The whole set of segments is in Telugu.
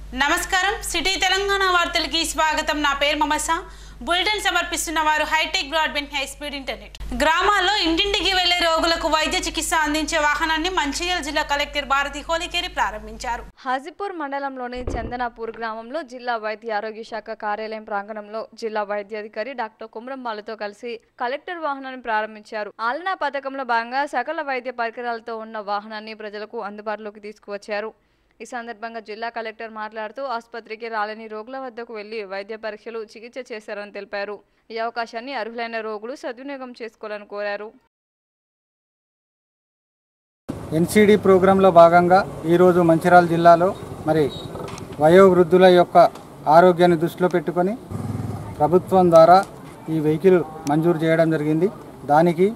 నమస్కారం సిటీ తెలంగాణ వార్తలకి స్వాగతం నా పేరు మమస బులెటిన్ సమర్పిస్తున్న వారు hi tech broadband high speed internet గ్రామాల్లో ఇంటింటికి వెళ్లే రోగులకు వైద్య చికిత్స అందించే వాహనాన్ని మంచిర్యాల జిల్లా కలెక్టర్ భారతి హోలికేరి ప్రారంభించారు హాజీపూర్ మండలంలోని చందనాపూర్ గ్రామంలో జిల్లా వైద్య ఆరోగ్య శాఖ కార్యాలయం ప్రాంగణంలో జిల్లా వైద్యాధికారి డాక్టర్ కుమ్రంబాలతో కలిసి కలెక్టర్ వాహనాన్ని ప్రారంభించారు ఆలనా పథకంలో భాగంగా సకల వైద్య పరికరాలతో ఉన్న వాహనాన్ని ప్రజలకు అందుబాటులోకి తీసుకువచ్చారు ఈ సందర్భంగా జిల్లా కలెక్టర్ మాట్లాడుతూ ఆసుపత్రికి రాలేని రోగుల వద్దకు వెళ్లి వైద్య పరీక్షలు చికిత్స చేశారని తెలిపారు ఈ అవకాశాన్ని అర్హులైన రోగులు సద్వినియోగం చేసుకోవాలని కోరారు ఎన్సీడీ ప్రోగ్రాంలో భాగంగా ఈరోజు మంచిర్యాల జిల్లాలో మరి వయోవృద్ధుల యొక్క ఆరోగ్యాన్ని దృష్టిలో పెట్టుకొని ప్రభుత్వం ద్వారా ఈ వెహికల్ మంజూరు చేయడం జరిగింది దానికి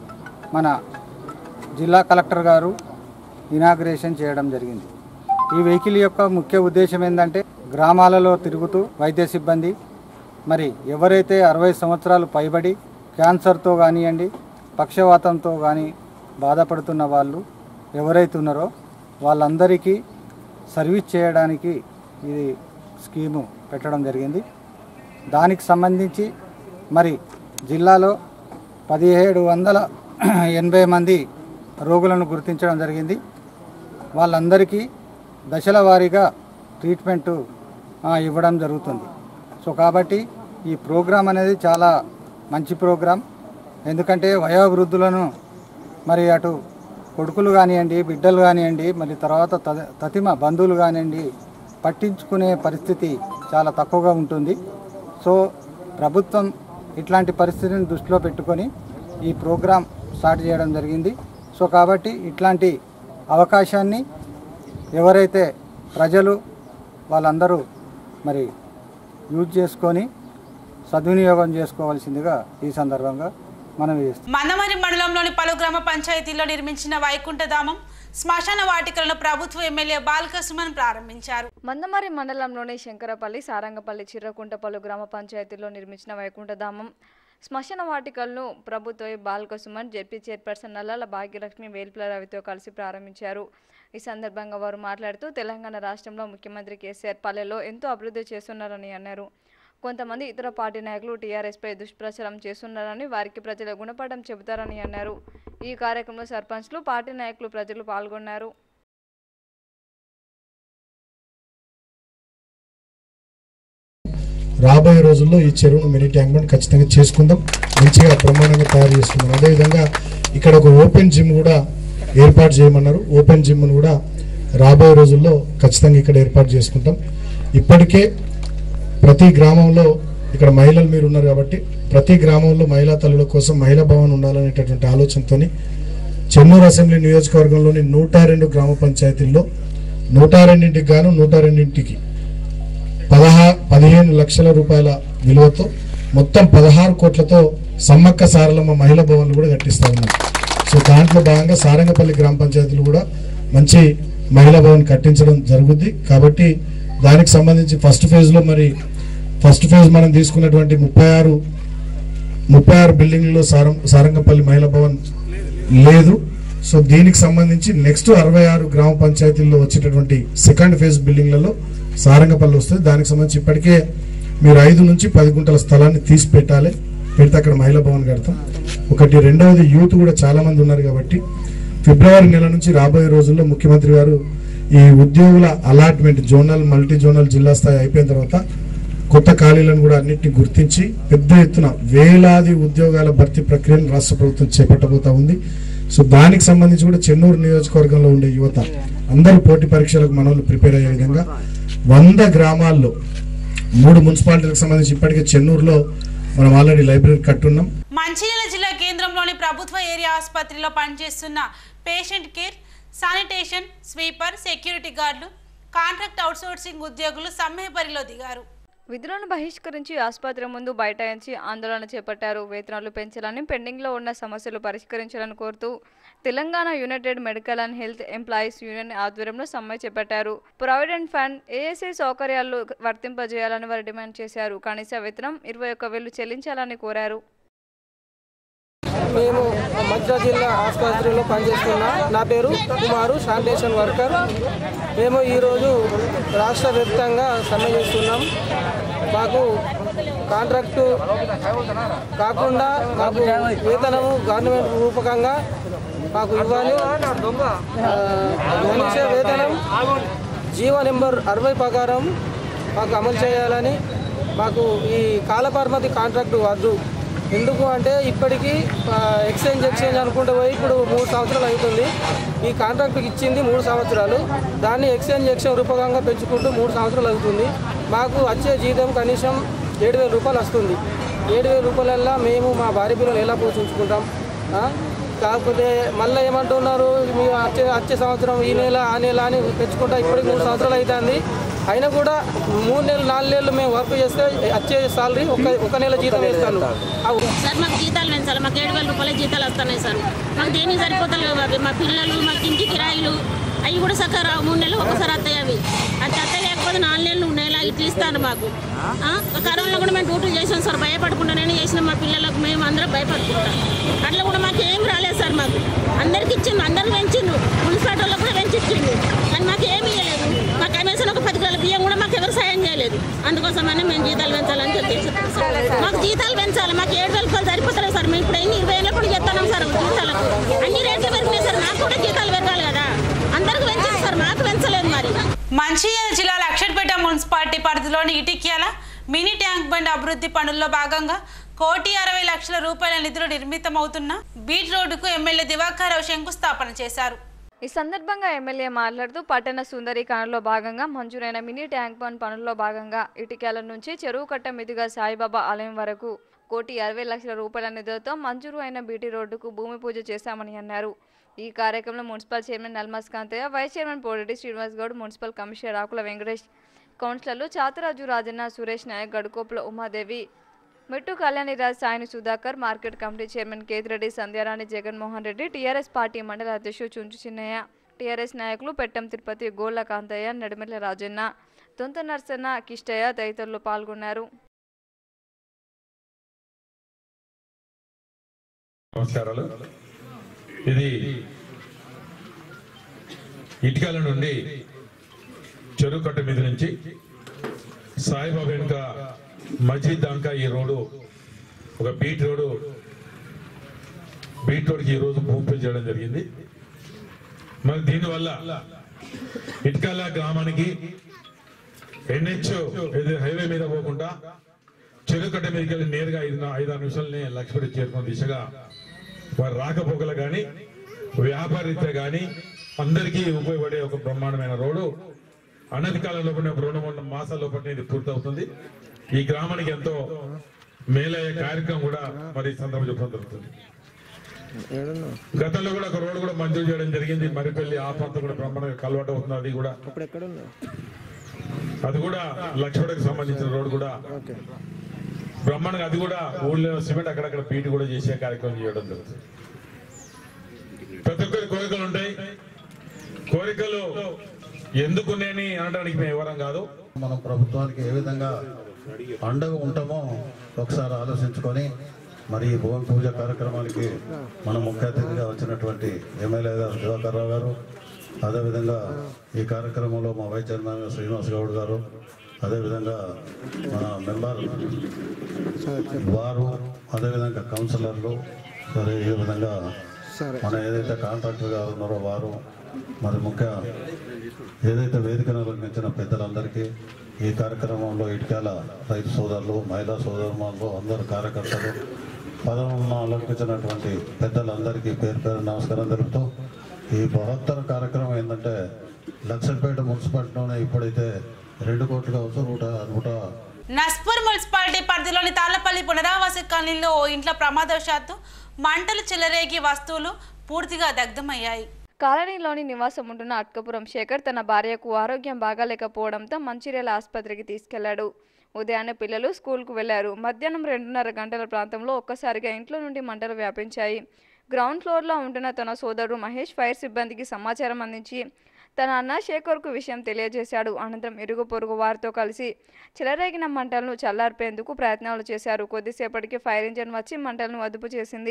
మన జిల్లా కలెక్టర్ గారు ఇనాగ్రేషన్ చేయడం జరిగింది ఈ వెహికల్ యొక్క ముఖ్య ఉద్దేశం ఏంటంటే గ్రామాలలో తిరుగుతూ వైద్య సిబ్బంది మరి ఎవరైతే అరవై సంవత్సరాలు పైబడి క్యాన్సర్తో కానివ్వండి పక్షవాతంతో కానీ బాధపడుతున్న వాళ్ళు ఎవరైతే ఉన్నారో వాళ్ళందరికీ సర్వీస్ చేయడానికి ఇది స్కీము పెట్టడం జరిగింది దానికి సంబంధించి మరి జిల్లాలో పదిహేడు వందల ఎనభై మంది రోగులను గుర్తించడం జరిగింది వాళ్ళందరికీ దశల వారీగా ట్రీట్మెంటు ఆ, ఇవ్వడం జరుగుతుంది సో కాబట్టి ఈ ప్రోగ్రాం అనేది చాలా మంచి ప్రోగ్రాం ఎందుకంటే వయోవృద్ధులను మరి అటు కొడుకులు కానివ్వండి బిడ్డలు కానివ్వండి మరి తర్వాత తద- తతిమ బంధువులు కానివ్వండి పట్టించుకునే పరిస్థితి చాలా తక్కువగా ఉంటుంది సో ప్రభుత్వం ఇట్లాంటి పరిస్థితిని దృష్టిలో పెట్టుకొని ఈ ప్రోగ్రాం స్టార్ట్ చేయడం జరిగింది సో కాబట్టి ఇట్లాంటి అవకాశాన్ని ఎవరైతే ప్రజలు వాళ్ళందరూ మరి యూజ్ చేసుకొని సద్వినియోగం చేసుకోవాల్సిందిగా ఈ సందర్భంగా మనం చేస్తాం మందమరి మండలంలోని పలు గ్రామ పంచాయతీల్లో నిర్మించిన వైకుంఠధామం శ్మశాన వాటికలను ప్రభుత్వ ఎమ్మెల్యే బాల్క సుమన్ ప్రారంభించారు మందమరి మండలంలోని శంకరపల్లి సారంగపల్లి చిర్రకుంట పలు గ్రామ పంచాయతీల్లో నిర్మించిన వైకుంఠధామం శ్మశాన వాటికలను ప్రభుత్వ బాలక సుమన్ జెడ్పీ చైర్పర్సన్ నల్లాల భాగ్యలక్ష్మి వేల్పుల రవితో కలిసి ప్రారంభించారు ఈ సందర్భంగా వారు మాట్లాడుతూ తెలంగాణ రాష్ట్రంలో ముఖ్యమంత్రి కేసీఆర్ పల్లెలో ఎంతో అభివృద్ధి చేస్తున్నారని అన్నారు కొంతమంది ఇతర పార్టీ నాయకులు టీఆర్ఎస్పై దుష్ప్రచారం చేస్తున్నారని వారికి ప్రజల గుణపాఠం చెబుతారని అన్నారు ఈ కార్యక్రమంలో సర్పంచ్లు పార్టీ నాయకులు ప్రజలు పాల్గొన్నారు రాబోయే రోజుల్లో ఈ చెరువును మినీ ట్యాంక్ బండ్ ఖచ్చితంగా చేసుకుందాం మంచిగా బ్రహ్మాండంగా తయారు చేసుకుందాం అదేవిధంగా ఇక్కడ ఒక ఓపెన్ జిమ్ కూడా ఏర్పాటు చేయమన్నారు ఓపెన్ జిమ్ను కూడా రాబోయే రోజుల్లో ఖచ్చితంగా ఇక్కడ ఏర్పాటు చేసుకుంటాం ఇప్పటికే ప్రతి గ్రామంలో ఇక్కడ మహిళలు మీరు ఉన్నారు కాబట్టి ప్రతి గ్రామంలో మహిళా తల్లుల కోసం మహిళా భవన్ ఉండాలనేటటువంటి ఆలోచనతోని చెన్నూరు అసెంబ్లీ నియోజకవర్గంలోని నూట రెండు గ్రామ పంచాయతీల్లో నూట రెండింటికి గాను నూట రెండింటికి పదహా పదిహేను లక్షల రూపాయల విలువతో మొత్తం పదహారు కోట్లతో సమ్మక్క సారలమ్మ మహిళా భవన్లు కూడా కట్టిస్తా ఉన్నాం సో దాంట్లో భాగంగా సారంగపల్లి గ్రామ పంచాయతీలు కూడా మంచి మహిళా భవన్ కట్టించడం జరుగుద్ది కాబట్టి దానికి సంబంధించి ఫస్ట్ ఫేజ్లో మరి ఫస్ట్ ఫేజ్ మనం తీసుకున్నటువంటి ముప్పై ఆరు ముప్పై ఆరు బిల్డింగ్లలో సారం సారంగపల్లి మహిళా భవన్ లేదు సో దీనికి సంబంధించి నెక్స్ట్ అరవై ఆరు గ్రామ పంచాయతీల్లో వచ్చేటటువంటి సెకండ్ ఫేజ్ బిల్డింగ్లలో సారంగపల్లి వస్తుంది దానికి సంబంధించి ఇప్పటికే మీరు ఐదు నుంచి పది గుంటల స్థలాన్ని తీసి పెట్టాలి పెడితే అక్కడ మహిళా భవన్ కడతాం ఒకటి రెండవది యూత్ కూడా చాలా మంది ఉన్నారు కాబట్టి ఫిబ్రవరి నెల నుంచి రాబోయే రోజుల్లో ముఖ్యమంత్రి గారు ఈ ఉద్యోగుల అలాట్మెంట్ జోనల్ మల్టీ జోనల్ జిల్లా స్థాయి అయిపోయిన తర్వాత కొత్త ఖాళీలను కూడా అన్నింటినీ గుర్తించి పెద్ద ఎత్తున వేలాది ఉద్యోగాల భర్తీ ప్రక్రియను రాష్ట్ర ప్రభుత్వం చేపట్టబోతా ఉంది సో దానికి సంబంధించి కూడా చెన్నూరు నియోజకవర్గంలో ఉండే యువత అందరూ పోటీ పరీక్షలకు మనోళ్ళు ప్రిపేర్ అయ్యే విధంగా వంద గ్రామాల్లో మూడు మున్సిపాలిటీలకు సంబంధించి ఇప్పటికే చెన్నూరులో మనం ఆల్రెడీ లైబ్రరీ కట్టున్నాం మంచిర్యాల జిల్లా కేంద్రంలోని ప్రభుత్వ ఏరియా ఆసుపత్రిలో పనిచేస్తున్న patient care sanitation sweeper security గార్డులు కాంట్రాక్ట్ అవుట్సోర్సింగ్ ఉద్యోగులు సమ్మె బరిలో దిగారు విధులను బహిష్కరించి ఆసుపత్రి ముందు బైఠాయించి ఆందోళన చేపట్టారు వేతనాలు పెంచాలని పెండింగ్లో ఉన్న సమస్యలు పరిష్కరించాలని కోరుతూ Telangana united medical and health employees union ఆధ్వర్యంలో సమ్మె చేపట్టారు ప్రావిడెంట్ ఫండ్ ఏఎస్ఐ సౌకర్యాలు వర్తింపజేయాలని వారు డిమాండ్ చేశారు కనీస వేతనం ఇరవై ఒక్క వేలు చెల్లించాలని కోరారు మేము మంచిర్యాల జిల్లా ఆసుపత్రిలో పనిచేస్తున్నా నా పేరు కుమారు శానిటేషన్ వర్కర్ మేము ఈరోజు రాష్ట్ర వ్యాప్తంగా సమ్మె చేస్తున్నాం మాకు కాంట్రాక్టు కాకుండా మాకు వేతనము గవర్నమెంట్ రూపకంగా మాకు ఇవ్వాలి ఆ, మనిషి వేతనం జీవో నెంబర్ అరవై ప్రకారం మాకు అమలు చేయాలని మాకు ఈ కాలపరిమితి కాంట్రాక్టు వద్దు ఎందుకు అంటే ఇప్పటికీ ఆ, ఎక్స్చేంజ్ ఎక్స్చేంజ్ అనుకుంటూ పోయి ఇప్పుడు మూడు సంవత్సరాలు అవుతుంది ఈ కాంట్రాక్ట్ ఇచ్చింది మూడు సంవత్సరాలు దాన్ని ఎక్స్చేంజ్ ఎక్స్చేంజ్ రూపకంగా పెంచుకుంటూ మూడు సంవత్సరాలు అవుతుంది మాకు వచ్చే జీతం కనీసం ఏడు వేల రూపాయలు వస్తుంది ఏడు వేల రూపాయలల్లో మేము మా భార్య పిల్లలు ఎలా పోషించుకుంటాం ఆ? కాకపోతే మళ్ళీ ఏమంటున్నారు మీ వచ్చే వచ్చే సంవత్సరం ఈ నెల ఆ నెల అని పెంచుకుంటా ఇప్పటికి మూడు సంవత్సరాలు అవుతుంది అయినా కూడా మూడు నెలలు నాలుగు నెలలు మేము వర్క్ చేస్తే వచ్చే సాలరీ ఒక ఒక నెల జీతం వేస్తాను ఆ సార్ మాకు జీతాలు పెంచాలి మాకు ఏడు వేల రూపాయల జీతాలు వస్తున్నాయి సార్ మాకు దేనికి సరిపోతలేవు అవి మా పిల్లలు మాకు ఇంటి కిరాయిలు అవి కూడా సక్క రావు మూడు నెలలు ఒకసారి వస్తాయి అవి అది అత్త లేకపోతే నాలుగు నెలలు నెల ఇట్లా ఇస్తాను మాకు ఆ, కరోనాలో కూడా మేము డ్యూటీలు చేసాం సార్ భయపడకుండా నేను చేసిన మా పిల్లలకు మేము అందరం భయపడుకుంటాం అట్లా కూడా మాకు ఏం రాలేదు సార్ మాకు అందరికి ఇచ్చిండు అందరికి పెంచిండు మున్సిపాలిటీ వాళ్ళకి కూడా పెంచి ఇచ్చిండు కానీ మాకు ఏమీ ఇవ్వలేదు మాకు కనీసం ఒక పది కిలోల బియ్యం కూడా మాకు ఎవరు సాయం చేయలేదు అందుకోసమని మేము జీతాలు పెంచాలని చెప్పేసి సార్. మాకు జీతాలు పెంచాలి మాకు ఏడు వేల రూపాయలు సరిపోతలేదు సార్ మేము ఇప్పుడు ఎన్ని ఇరవై ఏళ్ళ కూడా చెప్తున్నాం సార్ జీతాలకు అన్ని రేట్లు పెరిగినాయి సార్ మాకు కూడా జీతాలు పెరగాలి కదా అందరికి పెంచారు సార్ మాకు పెంచలేదు మరి మంచిర్యాల జిల్లా లక్షడ్పేట మున్సిపాలిటీ పరిధిలోని ఇటిక్యాల మినీ ట్యాంక్ బండ్ అభివృద్ధి పనుల్లో భాగంగా కోటి అరవై లక్షల రూపాయల నిధులు నిర్మితమవుతున్న బీట్ రోడ్డుకు ఎమ్మెల్యే దివాకర్ రావు శంకుస్థాపన చేశారు ఈ సందర్భంగా ఎమ్మెల్యే మాట్లాడుతూ పట్టణ సుందరీకరణలో భాగంగా మంజూరైన మినీ ట్యాంక్ బండ్ పనుల్లో భాగంగా ఇటికేల నుంచి చెరువు కట్ట మీదుగా సాయిబాబా ఆలయం వరకు కోటి అరవై లక్షల రూపాయల నిధులతో మంజూరు అయిన బీటీ రోడ్డుకు భూమి పూజ చేశామని అన్నారు ఈ కార్యక్రమంలో municipal chairman Nalmas Kantaiah vice chairman Poreddy Srinivas Goud municipal commissioner Akula Venkatesh కౌన్సిలర్లు చాతరాజు రాజన్న సురేష్ నాయక్ గడుకోపుల ఉమాదేవి మెట్టు కళ్యాణిరాజ్ సాయిని Sudhakar market committee chairman Kethireddy Sandhyarani Jaganmohan Reddy TRS party మండల అధ్యక్షుడు చుంచు చిన్నయ్య టీఆర్ఎస్ నాయకులు పెట్టం తిరుపతి గోళ్ల కాంతయ్య నడిమెల్ల రాజన్న తొంత నర్సన్న కిష్టయ్య తదితరులు పాల్గొన్నారు నమస్కారాలు ఇది ఇటుకల నుండి చెరువు కట్ట మీద నుంచి సాయిబాబా వెనుక మస్జిద్ దాకా ఈ రోడ్డు ఒక బీట్ రోడ్డు బీట్ రోడ్కి ఈ రోజు భూమి పూజ చేయడం జరిగింది మరి దీనివల్ల ఇటుకల గ్రామానికి ఎన్హెచ్ హైవే మీద పోకుండా చెరువు కట్ట మీదకి వెళ్ళి నేరుగా ఐదు ఐదారు నిమిషాలని లక్ష్మణి చేరుకున్న దిశగా వారి రాకపోకలు కానీ వ్యాపారీత్య కానీ అందరికీ ఉపయోగపడే ఒక బ్రహ్మాండమైన రోడ్డు అనతి కాలంలో పడిన ఒక రెండు మూడు మాసాల్లో పట్టిన ఇది పూర్తవుతుంది ఈ గ్రామానికి ఎంతో మేలయ్యే కార్యక్రమం కూడా మరి ఈ సందర్భం చెప్పడం జరుగుతుంది గతంలో కూడా ఒక రోడ్డు కూడా మంజూరు చేయడం జరిగింది మరిపల్లి ఆ ప్రాంతం కూడా బ్రహ్మాండంగా కలవాటు అవుతుంది అది కూడా అది కూడా లక్ష్మణకి సంబంధించిన రోడ్డు కూడా బ్రహ్మాండంగా అది కూడా ఊళ్ళో సిమెంట్ అక్కడక్కడ పీటి కూడా చేసే కార్యక్రమం చేయడం జరుగుతుంది ప్రతి ఒక్కరి కోరికలు ఉంటాయి కోరికలు ఎందుకు నేను అనడానికి మేము వివరం కాదు మనం ప్రభుత్వానికి ఏ విధంగా అండగా ఉంటామో ఒకసారి ఆలోచించుకొని మరి ఈ భూమి పూజ కార్యక్రమానికి మన ముఖ్య అతిథిగా వచ్చినటువంటి ఎమ్మెల్యే గారు దివాకర్ రావు గారు అదేవిధంగా ఈ కార్యక్రమంలో మా వైస్ చైర్మన్ శ్రీనివాస్ గౌడ్ గారు అదేవిధంగా మన మెంబర్ వారు అదేవిధంగా కౌన్సిలర్లు సరే ఈ విధంగా మన ఏదైతే కాంట్రాక్టర్ గారు ఉన్నారో వారు మరి ముఖ్య ఏదైతే వేదికను అలంకరించిన పెద్దలందరికీ ఈ కార్యక్రమంలో ఇటుకాల రైతు సోదరులు మహిళా సోదరులు అందరు కార్యకర్తలు పదవులను అలంకరించినటువంటి పెద్దలందరికీ పేరు పేరు నమస్కారం తెలుపుతూ ఈ బృహత్తర కార్యక్రమం ఏంటంటే లక్షపేట మున్సిపాలిటీలోనే ఇప్పుడైతే రెండు కోట్లు కావచ్చు నూట నూట నస్పూర్ మున్సిపాలిటీ పరిధిలోని తాళ్లపల్లి పునరావాస కాలనీలో ఓ ఇంట్లో ప్రమాదవశాత్తు మంటలు చెలరేగి వస్తువులు పూర్తిగా దగ్ధమయ్యాయి కాలనీలోని నివాసం ఉంటున్న అట్కపురం శేఖర్ తన భార్యకు ఆరోగ్యం బాగాలేకపోవడంతో మంచిర్యాల ఆసుపత్రికి తీసుకెళ్లాడు ఉదయాన్నే పిల్లలు స్కూల్కు వెళ్లారు మధ్యాహ్నం రెండున్నర గంటల ప్రాంతంలో ఒక్కసారిగా ఇంట్లో నుండి మంటలు వ్యాపించాయి గ్రౌండ్ ఫ్లోర్లో ఉంటున్న తన సోదరుడు మహేష్ ఫైర్ సిబ్బందికి సమాచారం అందించి తన అన్న శేఖర్కు విషయం తెలియజేశాడు అనంతరం ఇరుగు పొరుగు వారితో కలిసి చెలరేగిన మంటలను చల్లార్పేందుకు ప్రయత్నాలు చేశారు కొద్దిసేపటికి ఫైర్ ఇంజన్ వచ్చి మంటలను అదుపు చేసింది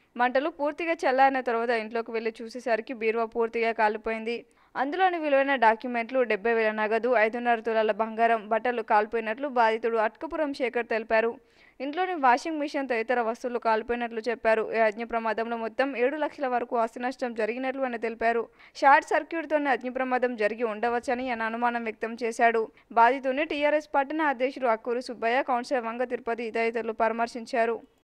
మంటలు పూర్తిగా చల్లారిన తర్వాత ఇంట్లోకి వెళ్లి చూసేసరికి బీరువా పూర్తిగా కాలిపోయింది అందులోని విలువైన డాక్యుమెంట్లు డెబ్బై వేల నగదు ఐదున్నర తులాల బంగారం బట్టలు కాలిపోయినట్లు బాధితుడు అట్కపురం శేఖర్ తెలిపారు ఇంట్లోని వాషింగ్ మిషన్ తదితర వస్తువులు కాలిపోయినట్లు చెప్పారు ఈ అగ్ని ప్రమాదంలో మొత్తం ఏడు లక్షల వరకు ఆస్తి నష్టం జరిగినట్లు అని తెలిపారు షార్ట్ సర్క్యూట్తోనే అగ్ని ప్రమాదం జరిగి ఉండవచ్చని ఆయన అనుమానం వ్యక్తం చేశాడు బాధితుడిని టీఆర్ఎస్ పట్టణ అధ్యక్షుడు అక్కూరు సుబ్బయ్య కౌన్సిలర్ వంగ తిరుపతి తదితరులు పరామర్శించారు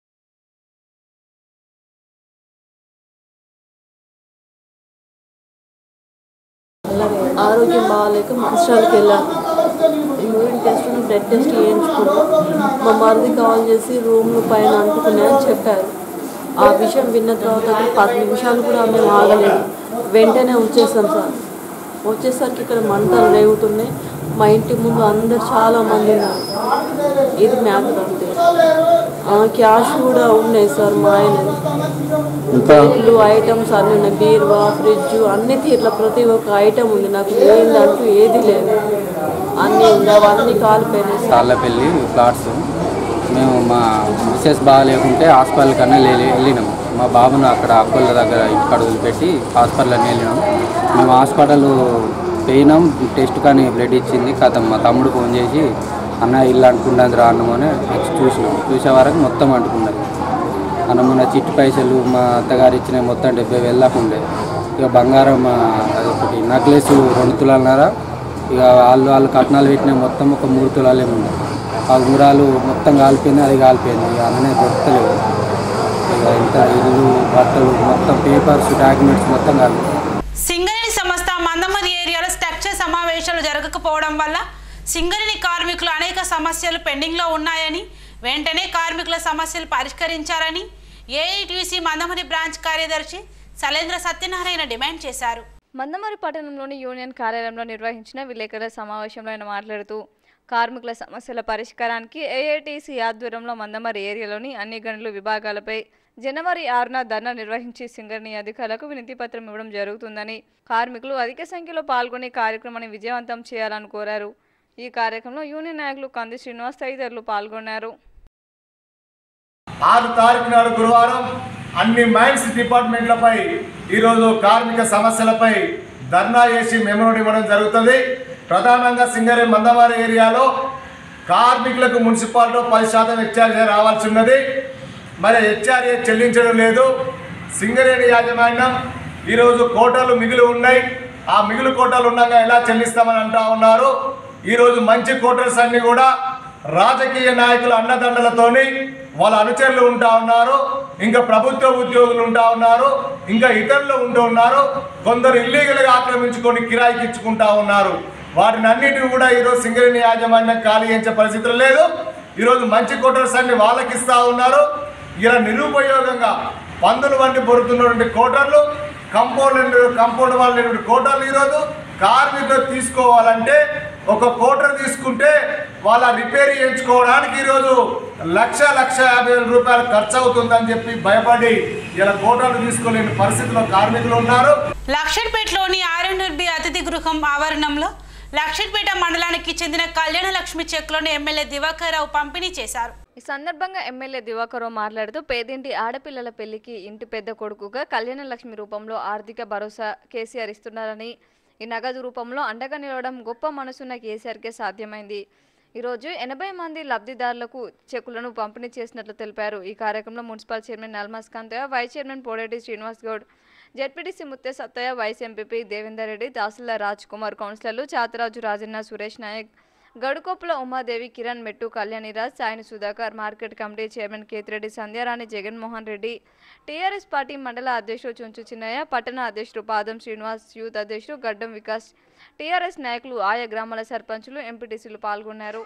అలాగే ఆరోగ్యం బాగాలేక మంచాలకు వెళ్ళాను యూరిన్ టెస్ట్ బ్లడ్ టెస్ట్ చేయించుకున్నాం మా మరిది కాల్ చేసి రూమ్లు పైన అంటుకున్నాయని చెప్పారు ఆ విషయం విన్న తర్వాత ఒక పది నిమిషాలు కూడా మేము ఆగలేదు వెంటనే వచ్చేసాం సార్ వచ్చేసరికి ఇక్కడ మంటలు రేగుతున్నాయి మా ఇంటి ముందు అందరు చాలా మంది ఉన్నారు ఇది మ్యాటర్ అంతే ఆ, క్యాష్ కూడా ఉన్నాయి సార్ మా ఆయనది ఇల్లు ఐటమ్స్ అన్నీ ఉన్నాయి బీరువా ఫ్రిడ్జ్ అన్ని ఇట్లా ప్రతి ఒక్క ఐటమ్ ఉంది నాకు లేదంటూ ఏది లేదు అన్నీ ఉంది అవన్నీ కాలిపోయినాయి సార్ తాళ్ళపల్లి ఫ్లాట్స్ మేము మా మిస్సెస్ బాగాలేకుంటే హాస్పిటల్ కన్నా లే- వెళ్ళినాం మా బాబును అక్కడ అక్కల దగ్గర ఇంటికాడ వదిలిపెట్టి హాస్పిటల్ అని వెళ్ళినాం మేము హాస్పిటల్ పోయినాం టెస్ట్ కానీ బ్లడ్ ఇచ్చింది కథ మా తమ్ముడు ఫోన్ చేసి అన్న ఇల్లు అంటుకున్నది రా అన్నమని వచ్చి చూసినాం చూసే వరకు మొత్తం అంటుకున్నది అన్న మన చిట్టు పైసలు మా అత్తగారు ఇచ్చిన మొత్తం డెబ్బై వేలు దాకా ఉండే ఇక బంగారం ఆ, అదొకటి నెక్లెస్ రెండు తులాలన్నర ఇక వాళ్ళు వాళ్ళు కట్నాలు పెట్టిన మొత్తం ఒక మూడు తులాలు ఏమి ఉండే ఆ ఉంగరాలు మొత్తం కాలిపోయింది అది కాలిపోయింది ఇక అన్ననే దొరకలేదు ఇక ఇంత ఇల్లు బట్టలు మొత్తం పేపర్స్ డాక్యుమెంట్స్ మొత్తం కాలిపోయింది సింగరేణి సంస్థ మందమరి ఏరియాలో స్ట్రక్చర్ సమావేశాలు జరగకపోవడం వల్ల సింగరేణి కార్మికులు అనేక సమస్యలు పెండింగ్లో ఉన్నాయని వెంటనే కార్మికుల సమస్యలు పరిష్కరించాలని ఏఐటీసీ మందమరి బ్రాంచ్ కార్యదర్శి సలేంద్ర సత్యనారాయణ డిమాండ్ చేశారు మందమరి పట్టణంలోని యూనియన్ కార్యాలయంలో నిర్వహించిన విలేకరుల సమావేశంలో ఆయన మాట్లాడుతూ కార్మికుల సమస్యల పరిష్కారానికి ఏఐటీసీ ఆధ్వర్యంలో మందమరి ఏరియాలోని అన్ని గనుల విభాగాలపై జనవరి ఆరున ధర్నా నిర్వహించి సింగరేణి అధికారులకు వినతి పత్రం ఇవ్వడం జరుగుతుందని కార్మికులు అధిక సంఖ్యలో పాల్గొని కార్యక్రమాన్ని విజయవంతం చేయాలని కోరారు ఈ కార్యక్రమంలో యూనియన్ నాయకులు కంది శ్రీనివాస్ తదితరులు పాల్గొన్నారు ఆరు తారీఖు నాడు గురువారం అన్ని మైన్స్ డిపార్ట్మెంట్లపై ఈరోజు కార్మిక సమస్యలపై ధర్నా చేసి మెమోరీ ఇవ్వడం జరుగుతుంది ప్రధానంగా సింగరే మందవారి ఏరియాలో కార్మికులకు మున్సిపాలిటీ పది శాతం హెచ్ఆర్ఏ రావాల్సి ఉన్నది మరి హెచ్ఆర్ఏ చెల్లించడం లేదు సింగరేణి యాజమాన్యం ఈరోజు కోటలు మిగిలి ఉన్నాయి ఆ మిగులు కోటలు ఉండగా ఎలా చెల్లిస్తామని అంటా ఉన్నారు ఈరోజు మంచి కోటర్స్ అన్ని కూడా రాజకీయ నాయకుల అండదండలతోని వాళ్ళ అనుచరులు ఉంటా ఉన్నారు ఇంకా ప్రభుత్వ ఉద్యోగులు ఉంటా ఉన్నారు ఇంకా ఇతరులు ఉంటూ ఉన్నారు కొందరు ఇల్లీగల్గా ఆక్రమించుకొని కిరాయికి ఇచ్చుకుంటా ఉన్నారు వాటిని అన్నిటిని కూడా ఈరోజు సింగరేణి యాజమాన్యం ఖాళీ చేయించే పరిస్థితులు లేదు ఈరోజు మంచి కోటర్స్ అన్ని వాళ్ళకి ఇస్తా ఉన్నారు ఇలా నిరుపయోగంగా పందులు వంటి పొరుతున్నటువంటి కోటర్లు కంపౌండ్ కంపౌండ్ వాళ్ళ కోటర్లు ఈరోజు కార్మికులు తీసుకోవాలంటే ఒక కోటర్ తీసుకుంటే వాళ్ళ రిపేర్ చేయించుకోవడానికి ఈరోజు లక్ష లక్ష యాభై వేల రూపాయలు ఖర్చు అవుతుందని చెప్పి భయపడి ఇలా కోటర్లు తీసుకోలేని పరిస్థితిలో కార్మికులు ఉన్నారు లక్షడ్పేటలోని ఆర్ఎన్ఆర్ బి అతిథి గృహం ఆవరణంలో లక్షడ్పేట మండలానికి చెందిన కళ్యాణ లక్ష్మి చెక్లను ఎమ్మెల్యే దివాకర్ రావు పంపిణీ చేశారు ఈ సందర్భంగా ఎమ్మెల్యే దివాకరావు మాట్లాడుతూ పేదింటి ఆడపిల్లల పెళ్లికి ఇంటి పెద్ద కొడుకుగా కళ్యాణ లక్ష్మి రూపంలో ఆర్థిక భరోసా కేసీఆర్ ఇస్తున్నారని ఈ నగదు రూపంలో అండగా నిలవడం గొప్ప మనసున్న కేసీఆర్కే సాధ్యమైంది ఈరోజు ఎనభై మంది లబ్ధిదారులకు చెక్కులను పంపిణీ చేసినట్లు తెలిపారు ఈ కార్యక్రమంలో municipal chairman Nalmas Kantaiah vice chairman Podeti Srinivas Goud ZPTC Mutya Sattaiah vice MPP Devender Reddy తహసీల్దార్ రాజ్ కుమార్ కౌన్సిలర్లు చాతరాజు రాజన్న సురేష్ నాయక్ గడుకోపుల ఉమాదేవి కిరణ్ మెట్టు కళ్యాణిరాజ్ సాయిని Sudhakar market committee chairman Kethireddy Sandhyarani Jaganmohan Reddy TRS party మండల అధ్యక్షుడు చుంచు చిన్నయ్య పట్టణ అధ్యక్షుడు పాదం శ్రీనివాస్ యూత్ అధ్యక్షుడు గడ్డం వికాస్ టీఆర్ఎస్ నాయకులు ఆయా గ్రామాల సర్పంచులు ఎంపీటీసీలు పాల్గొన్నారు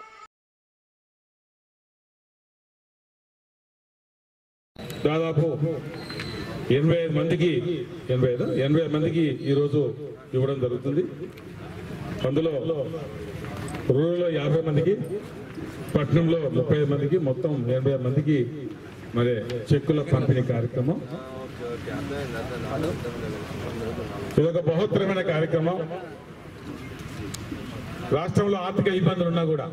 దాదాపు ఎనభై ఐదు మందికి ఎనభై ఐదు ఎనభై ఐదు మందికి ఈరోజు ఇవ్వడం జరుగుతుంది అందులో రూరల్లో యాభై మందికి పట్టణంలో ముప్పై ఐదు మందికి మొత్తం ఎనభై ఐదు మందికి మరి చెక్కుల పంపిణీ కార్యక్రమం ఇదొక బహుత్తరమైన కార్యక్రమం రాష్ట్రంలో ఆర్థిక ఇబ్బందులు ఉన్నా కూడా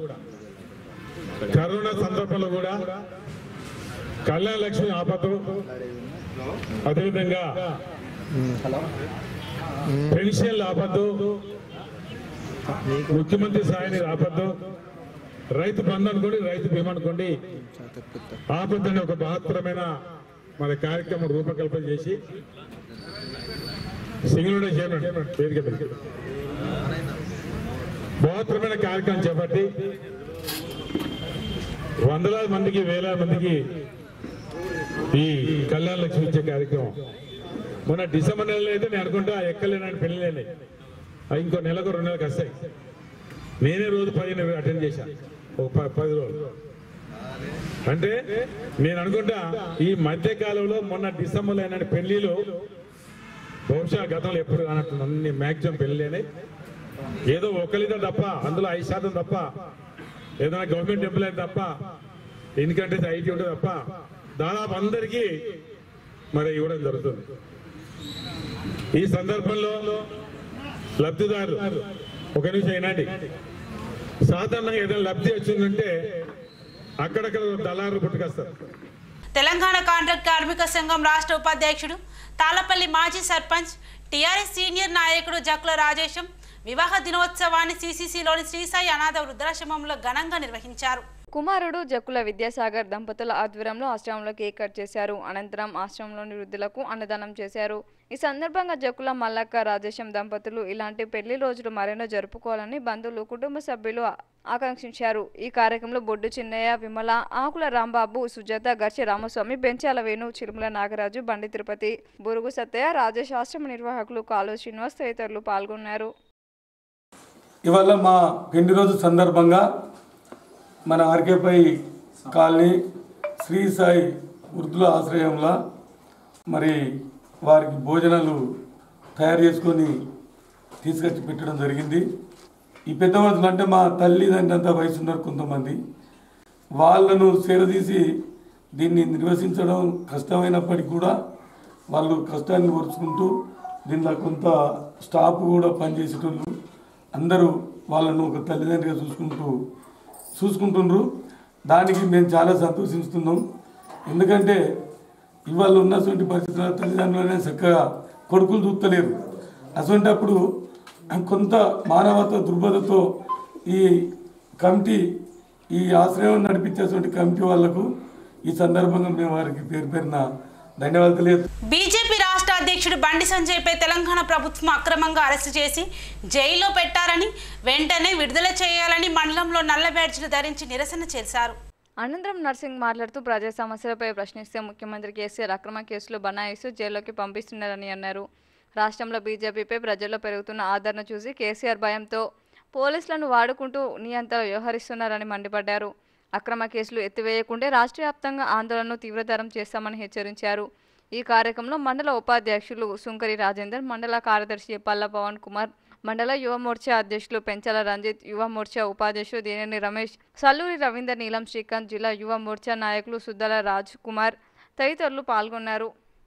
కరోనా సందర్భంలో కూడా కళ్యాణ లక్ష్మి ఆపత్తు అదేవిధంగా పెన్షన్లు ఆపద్దు ముఖ్యమంత్రి సాయాన్ని ఆపద్దు రైతు బంధు అనుకోండి రైతు బీమా అనుకోండి ఆపద్దని ఒక మహత్తరమైన మన కార్యక్రమం రూపకల్పన చేసి సింగిల్ చైర్మన్ వేదిక మీద. మహత్తరమైన కార్యక్రమం చేపట్టి వందలాది మందికి వేలాది మందికి ఈ కళ్యాణ లక్ష్మి ఇచ్చే కార్యక్రమం మొన్న డిసెంబర్ నెలలో అయితే నేను అనుకుంటా ఎక్కలేనని పెళ్ళిలేని ఇంకో నెలకు రెండు నెలలకు వస్తాయి నేనే రోజు పదిహేను అటెండ్ చేశాను ఒక ప- పది రోజులు అంటే నేను అనుకుంటా ఈ మధ్య కాలంలో మొన్న డిసెంబర్ అయిన పెళ్లిలో బహుశా గతంలో ఎప్పుడు కానట్టు అన్ని మ్యాక్సిమం పెళ్ళిలేని ఏదో ఒకరితో తప్ప అందులో ఐదు శాతం తప్ప ఏదైనా గవర్నమెంట్ ఎంప్లాయీ తప్ప ఇన్కంటే ఐటీ ఉంటుంది తప్ప దాదాపు అందరికీ మరి ఇవ్వడం జరుగుతుంది ఈ సందర్భంలో లబ్ధిదారులు ఒక నిమిషం అయినండి సాధారణంగా ఏదైనా లబ్ధి వచ్చిందంటే అక్కడక్కడ దళారులు పుట్టుకొస్తారు తెలంగాణ కాంట్రాక్ట్ కార్మిక సంఘం రాష్ట్ర ఉపాధ్యక్షుడు తాళపల్లి మాజీ సర్పంచ్ టీఆర్ఎస్ సీనియర్ నాయకుడు జక్కుల రాజేశం వివాహ దినోత్సవాన్ని సీసీసీలోని శ్రీసాయి అనాథ వృద్ధాశ్రమంలో ఘనంగా నిర్వహించారు కుమారుడు జక్కుల విద్యాసాగర్ దంపతుల ఆధ్వర్యంలో ఆశ్రమంలో కేక్ కట్ చేశారు అనంతరం ఆశ్రమంలోని వృద్ధులకు అన్నదానం చేశారు ఈ సందర్భంగా జక్కుల మల్లక్క రాజేశం దంపతులు ఇలాంటి పెళ్లి రోజులు మరెన్నో జరుపుకోవాలని బంధువులు కుటుంబ సభ్యులు ఆకాంక్షించారు ఈ కార్యక్రమంలో బొడ్డు చిన్నయ్య విమల ఆకుల రాంబాబు సుజాత గర్చి రామస్వామి బెంచాల వేణు చిరుమల నాగరాజు బండి తిరుపతి బురుగు సత్తయ్య రాజేష్ ఆశ్రమ నిర్వాహకులు కాలు శ్రీనివాస్ తదితరులు పాల్గొన్నారు ఇవాళ మా పెళ్లి రోజు సందర్భంగా మన ఆర్కేపై కాలనీ శ్రీ సాయి వృద్ధుల ఆశ్రయంలో మరి వారికి భోజనాలు తయారు చేసుకొని తీసుకొచ్చి పెట్టడం జరిగింది ఈ పెద్ద మనుషులు అంటే మా తల్లిదండ్రులు అంతా వయసు ఉన్నారు కొంతమంది వాళ్ళను చేరదీసి దీన్ని నిర్వహించడం కష్టమైనప్పటికీ కూడా వాళ్ళు కష్టాన్ని ఓర్చుకుంటూ దీనిలో కొంత స్టాఫ్ కూడా పనిచేసేటోళ్ళు అందరూ వాళ్ళను ఒక తల్లిదండ్రిగా చూసుకుంటూ చూసుకుంటుండ్రు దానికి మేము చాలా సంతోషిస్తున్నాం ఎందుకంటే ఇవాళ ఉన్నటువంటి పరిస్థితుల తల్లిదండ్రులనే చక్కగా కొడుకులు చూస్తలేరు అటువంటప్పుడు కొంత మానవత దృక్పథతో ఈ కమిటీ ఈ ఆశ్రయం నడిపించేటువంటి కమిటీ వాళ్లకు ఈ సందర్భంగా మేము వారికి పేరు పేరున ధన్యవాదాలు తెలియదు బీజేపీ రాష్ట్ర అధ్యక్షుడు బండి సంజయ్పై తెలంగాణ ప్రభుత్వం అక్రమంగా అరెస్టు చేసి జైల్లో పెట్టారని వెంటనే విడుదల చేయాలని మండలంలో నల్ల బ్యాడ్జీలు ధరించి నిరసన చేశారు అనంతరం నర్సింగ్ మాట్లాడుతూ ప్రజా సమస్యలపై ప్రశ్నిస్తే ముఖ్యమంత్రి కేసీఆర్ అక్రమ కేసులు బనాయిస్తూ జైల్లోకి పంపిస్తున్నారని అన్నారు రాష్ట్రంలో బీజేపీపై ప్రజల్లో పెరుగుతున్న ఆదరణ చూసి కేసీఆర్ భయంతో పోలీసులను వాడుకుంటూ నియంత్రణ వ్యవహరిస్తున్నారని మండిపడ్డారు అక్రమ కేసులు ఎత్తివేయకుంటే రాష్ట్ర వ్యాప్తంగా ఆందోళనను తీవ్రతరం చేస్తామని హెచ్చరించారు ఈ కార్యక్రమంలో మండల ఉపాధ్యక్షులు సుంకరి రాజేందర్ మండల కార్యదర్శి పల్ల పవన్ కుమార్ మండల యువ మోర్చా అధ్యక్షులు పెంచల రంజిత్ యువ మోర్చా ఉపాధ్యక్షులు దేనేని రమేష్ సల్లూరి రవీందర్ నీలం శ్రీకాంత్ జిల్లా యువ మోర్చా నాయకులు సుద్దల రాజ్ కుమార్ తదితరులు పాల్గొన్నారు